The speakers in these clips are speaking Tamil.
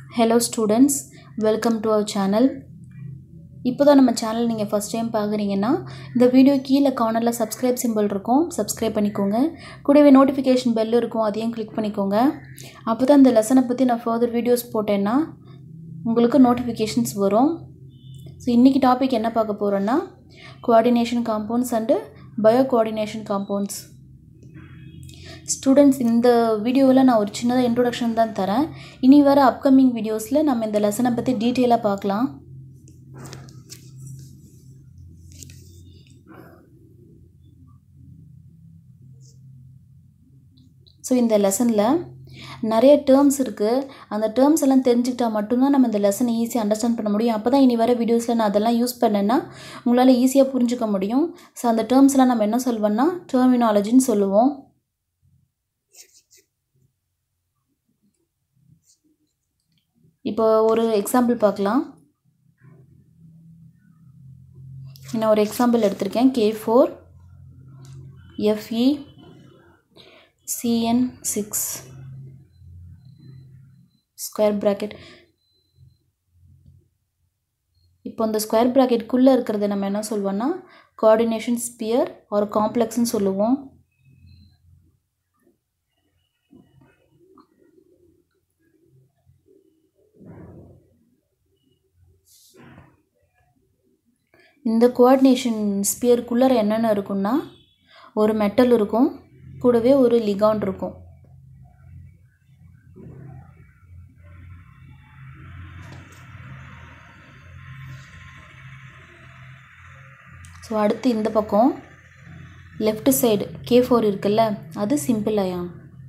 Hello students welcome to our channel இப்போ தான் நம்ம சேனல் நீங்கள் ஃபஸ்ட் டைம் பார்க்குறீங்கன்னா இந்த வீடியோ கீழே கார்னரில் சப்ஸ்கிரைப் சிம்பிள் இருக்கும் சப்ஸ்கிரைப் பண்ணிக்கோங்க கூடவே நோட்டிஃபிகேஷன் பெல் இருக்கும் அதையும் கிளிக் பண்ணிக்கோங்க அப்போ தான் இந்த லெசனை பற்றி நான் ஃபர்தர் வீடியோஸ் போட்டேன்னா உங்களுக்கு நோட்டிஃபிகேஷன்ஸ் வரும் ஸோ இன்றைக்கி டாபிக் என்ன பார்க்க போகிறோன்னா coordination compounds and bio coordination compounds students இந்த வீடியோவில் நான் ஒரு சின்னதாக இன்ட்ரொடக்ஷன் தான் தரேன் இனி வர அப்கமிங் வீடியோஸில் நம்ம இந்த லெசனை பற்றி டீட்டெயிலாக பார்க்கலாம் ஸோ இந்த லெசனில் நிறைய டேர்ம்ஸ் இருக்குது அந்த டேர்ம்ஸ் எல்லாம் தெரிஞ்சுக்கிட்டா மட்டும்தான் நம்ம இந்த லெசனை ஈஸியாக அண்டர்ஸ்டாண்ட் பண்ண முடியும் அப்போ தான் இனி வர வீடியோஸில் நான் அதெல்லாம் யூஸ் பண்ணேன்னா உங்களால் ஈஸியாக புரிஞ்சுக்க முடியும் ஸோ அந்த டேர்ம்ஸ்லாம் நம்ம என்ன சொல்வோம்னா டெர்மினாலஜின்னு சொல்லுவோம் இப்போ ஒரு எக்ஸாம்பிள் பார்க்கலாம் நான் ஒரு எக்ஸாம்பிள் எடுத்திருக்கேன் K four F E C N six square bracket இப்போ இந்த ஸ்கொயர் ப்ராக்கெட்குள்ளே இருக்கிறத நம்ம என்ன சொல்வோம்னா கோஆர்டினேஷன் ஸ்பியர் ஒரு காம்ப்ளெக்ஸ்னு சொல்லுவோம் இந்த கோஆர்டினேஷன் ஸ்பியருக்குள்ளே என்னென்ன இருக்குன்னா ஒரு மெட்டல் இருக்கும் கூடவே ஒரு லிகாண்ட் இருக்கும் ஸோ அடுத்து இந்த பக்கம் லெஃப்ட் சைடு கே ஃபோர் இருக்குல்ல அது சிம்பிள் அயான்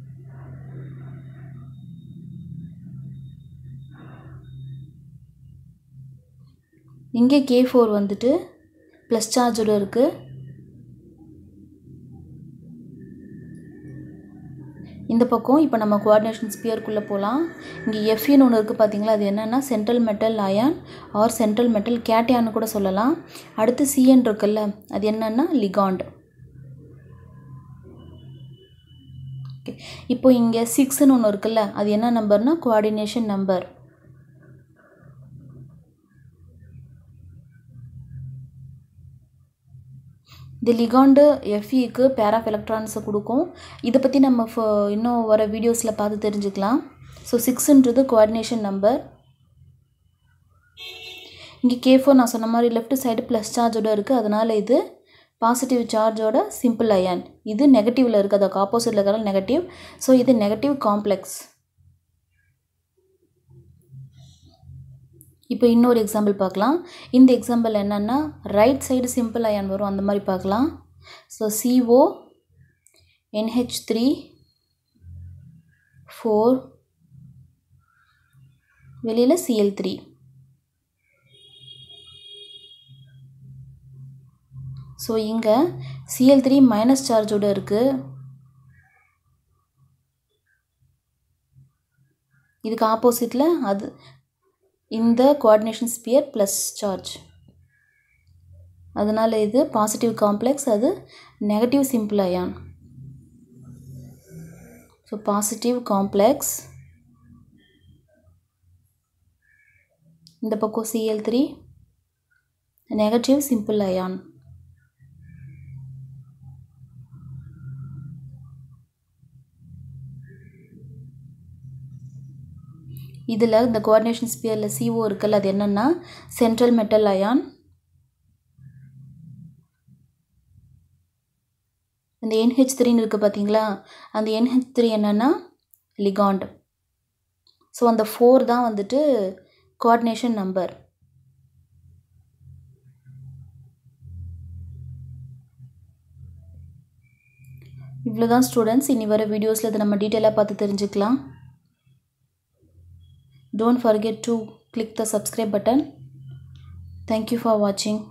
இங்கே கே ஃபோர் வந்துட்டு ப்ளஸ் சார்ஜோடு இருக்குது இந்த பக்கம் இப்போ நம்ம கோஆர்டினேஷன் ஸ்பியருக்குள்ளே போகலாம் இங்கே எஃப்இன்னு ஒன்று இருக்குது பார்த்தீங்களா அது என்னென்னா central metal ion or central metal கேட்டியான்னு கூட சொல்லலாம் அடுத்து சிஎன் இருக்குல்ல அது என்னென்னா லிகாண்ட் ஓகே இப்போ இங்கே சிக்ஸ்னு ஒன்று இருக்குல்ல அது என்ன நம்பர்னா கோஆர்டினேஷன் நம்பர் இந்த லிகாண்டு எஃப்இக்கு பேர் ஆஃப் எலக்ட்ரான்ஸை கொடுக்கும் இதை பற்றி நம்ம இன்னும் வர வீடியோஸில் பார்த்து தெரிஞ்சுக்கலாம் ஸோ சிக்ஸுன்றது கோஆர்டினேஷன் நம்பர் இங்கே கே ஃபோர் நான் சொன்ன மாதிரி லெஃப்ட் சைடு ப்ளஸ் சார்ஜோட இருக்குது அதனால் இது பாசிட்டிவ் சார்ஜோட சிம்பிள் அயான் இது நெகட்டிவில் இருக்குது அதுக்கு ஆப்போசிட்டில் இருக்கிற நெகட்டிவ் ஸோ இது நெகட்டிவ் காம்ப்ளெக்ஸ் இப்போ இன்னொரு எக்ஸாம்பிள் பார்க்கலாம் இந்த எக்ஸாம்பிள் என்னென்னா ரைட் சைடு சிம்பிள் அயான் வரும் அந்த மாதிரி பார்க்கலாம் so C O N H three four வெளியில் சிஎல் த்ரீ ஸோ இங்கே சிஎல் த்ரீ மைனஸ் சார்ஜோடு இருக்குது இதுக்கு ஆப்போசிட்டில் அது இந்த கோஆர்டினேஷன் ஸ்பியர் ப்ளஸ் சார்ஜ் அதனால் இது பாசிட்டிவ் காம்ப்ளெக்ஸ் அது negative simple ion so positive complex இந்த பக்கம் C L three negative simple ion இதில் இந்த கோஆர்டினேஷன் ஸ்பியரில் சிஓ இருக்குல்ல அது என்னென்னா சென்ட்ரல் மெட்டல் அயான் இந்த என்ஹெச் த்ரீன்னு இருக்குது பார்த்தீங்களா அந்த என்ஹெச் த்ரீ என்னென்னா லிகாண்ட் ஸோ அந்த ஃபோர் தான் வந்துட்டு கோஆர்டினேஷன் நம்பர் இவ்வளோ தான் ஸ்டூடெண்ட்ஸ் இனி வர வீடியோஸில் இதை நம்ம டீட்டெயிலாக பார்த்து தெரிஞ்சுக்கலாம் Don't forget to click the subscribe button. Thank you for watching.